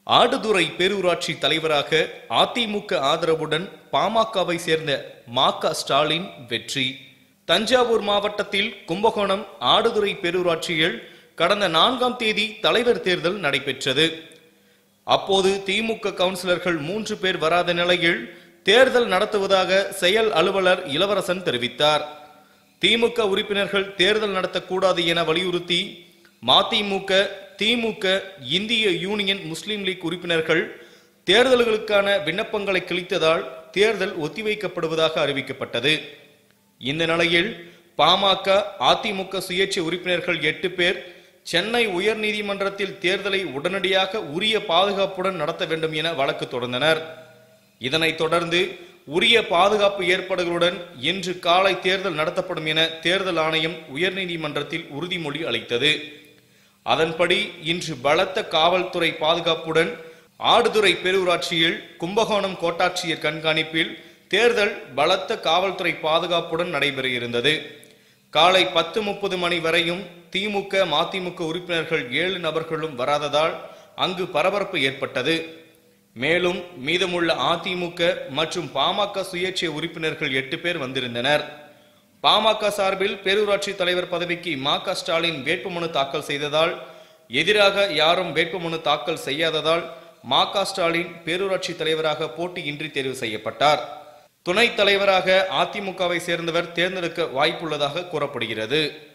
ஆடுதுறை பேரூராட்சி தலைவராக அதிமுக ஆதரவுடன் பாமகவை சேர்ந்த மாக்க ஸ்டாலின் வெற்றி தஞ்சாவூர் மாவட்டத்தில் கும்பகோணம் ஆடுதுறை பேரூராட்சியில் கடந்த நான்காம் தேதி தலைவர் தேர்தல் நடைபெற்றது அப்போது திமுக கவுன்சிலர்கள் மூன்று பேர் வராத நிலையில் தேர்தல் நடத்துவதாக செயல் அலுவலர் இளவரசன் தெரிவித்தார் திமுக உறுப்பினர்கள் தேர்தல் நடத்தக்கூடாது என வலியுறுத்தி மதிமுக திமுக இந்திய யூனியன் முஸ்லீம் லீக் உறுப்பினர்கள் தேர்தல்களுக்கான விண்ணப்பங்களை கிழித்ததால் தேர்தல் ஒத்திவைக்கப்படுவதாக அறிவிக்கப்பட்டது இந்த நிலையில் பாமக அதிமுக சுயேட்சை உறுப்பினர்கள் எட்டு பேர் சென்னை உயர்நீதிமன்றத்தில் தேர்தலை உடனடியாக உரிய பாதுகாப்புடன் நடத்த வேண்டும் என வழக்கு தொடர்ந்தனர் இதனைத் தொடர்ந்து உரிய பாதுகாப்பு ஏற்பாடுகளுடன் இன்று காலை தேர்தல் நடத்தப்படும் என தேர்தல் ஆணையம் உயர்நீதிமன்றத்தில் உறுதிமொழி அளித்தது அதன்படி இன்று பலத்த காவல்துறை பாதுகாப்புடன் ஆடுதுறை பேரூராட்சியில் கும்பகோணம் கோட்டாட்சியர் கண்காணிப்பில் தேர்தல் பலத்த காவல்துறை பாதுகாப்புடன் நடைபெற இருந்தது காலை பத்து முப்பது மணி வரையும் திமுக மதிமுக உறுப்பினர்கள் ஏழு நபர்களும் வராததால் அங்கு பரபரப்பு ஏற்பட்டது மேலும் மீதமுள்ள அதிமுக மற்றும் பாமக சுயேட்சை உறுப்பினர்கள் எட்டு பேர் வந்திருந்தனர் பாமக சார்பில் பேரூராட்சி தலைவர் பதவிக்கு மா க ஸ்டாலின் வேட்புமனு தாக்கல் செய்ததால் எதிராக யாரும் வேட்புமனு தாக்கல் செய்யாததால் மா க ஸ்டாலின் பேரூராட்சி தலைவராக போட்டியின்றி தேர்வு செய்யப்பட்டார் துணைத் தலைவராக அதிமுகவை சேர்ந்தவர் தேர்ந்தெடுக்க வாய்ப்புள்ளதாக கூறப்படுகிறது